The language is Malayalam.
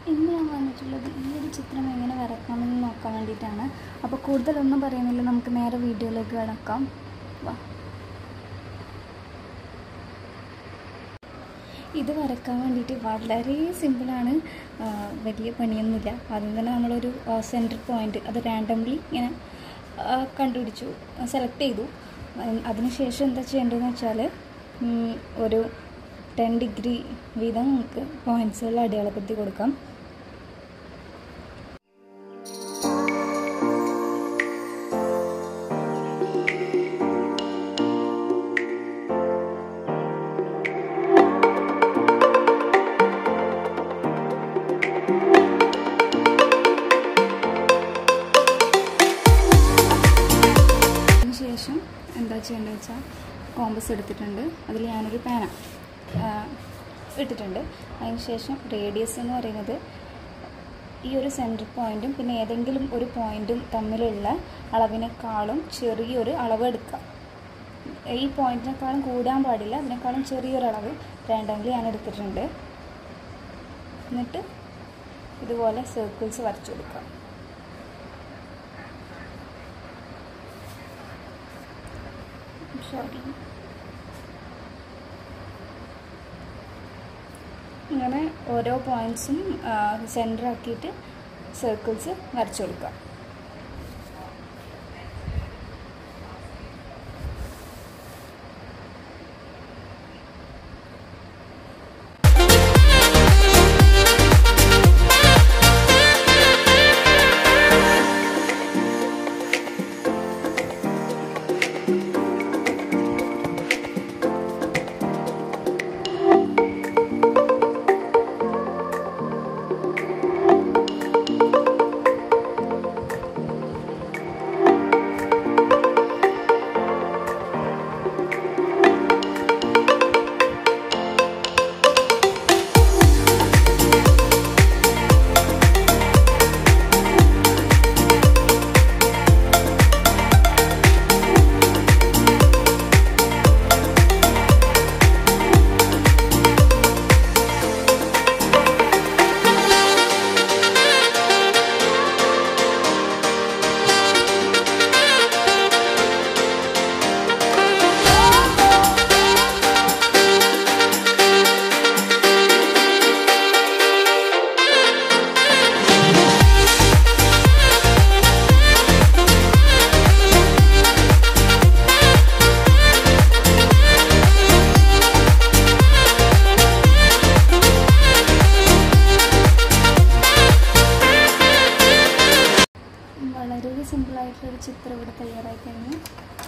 ഇന്ന് ഞാൻ വന്നിട്ടുള്ളത് ഈ ഒരു ചിത്രം എങ്ങനെ വരക്കാമെന്ന് നോക്കാൻ വേണ്ടിയിട്ടാണ് അപ്പോൾ കൂടുതലൊന്നും പറയുന്നില്ല നമുക്ക് നേരെ വീഡിയോയിലേക്ക് കിടക്കാം വാ ഇത് വരക്കാൻ വേണ്ടിയിട്ട് വളരെ സിമ്പിളാണ് ആ, വലിയ പണിയൊന്നുമില്ല ആദ്യം തന്നെ നമ്മളൊരു സെൻറ്റർ പോയിന്റ് അത് റാൻഡംലി ഇങ്ങനെ ആ, കണ്ടുപിടിച്ചു സെലക്ട് ചെയ്തു ഉം, അതിനുശേഷം എന്താ ചെയ്യേണ്ടതെന്ന് വെച്ചാൽ ഉം, ഒരു ടെൻ ഡിഗ്രി വീതം നമുക്ക് പോയിൻറ്റ്സുകൾ അടയാളപ്പെടുത്തി കൊടുക്കാം അതിനുശേഷം എന്താ ചെയ്യേണ്ടത് വെച്ചാൽ കോമ്പസ് എടുത്തിട്ടുണ്ട് അതിൽ ഞാനൊരു പേന ആ, ഇട്ടിട്ടുണ്ട് അതിനുശേഷം റേഡിയസ് എന്ന് പറയുന്നത് ഈ ഒരു സെൻറ്റർ പോയിൻറ്റും പിന്നെ ഏതെങ്കിലും ഒരു പോയിൻറ്റും തമ്മിലുള്ള അളവിനേക്കാളും ചെറിയൊരു അളവ് എടുക്കുക ഈ പോയിൻറ്റിനേക്കാളും കൂടാൻ പാടില്ല അതിനേക്കാളും ചെറിയൊരു അളവ് റാൻഡംലി ഞാൻ എടുത്തിട്ടുണ്ട് എന്നിട്ട് ഇതുപോലെ സർക്കിൾസ് വരച്ചു കൊടുക്കുക സോറി ഇങ്ങനെ ഓരോ പോയിൻറ്റ്സും സെൻറ്റർ ആക്കിയിട്ട് സർക്കിൾസ് വരച്ചു കൊടുക്കുക വളരെ സിമ്പിളായിട്ടുള്ളൊരു ചിത്രം ഇവിടെ തയ്യാറായി കഴിഞ്ഞു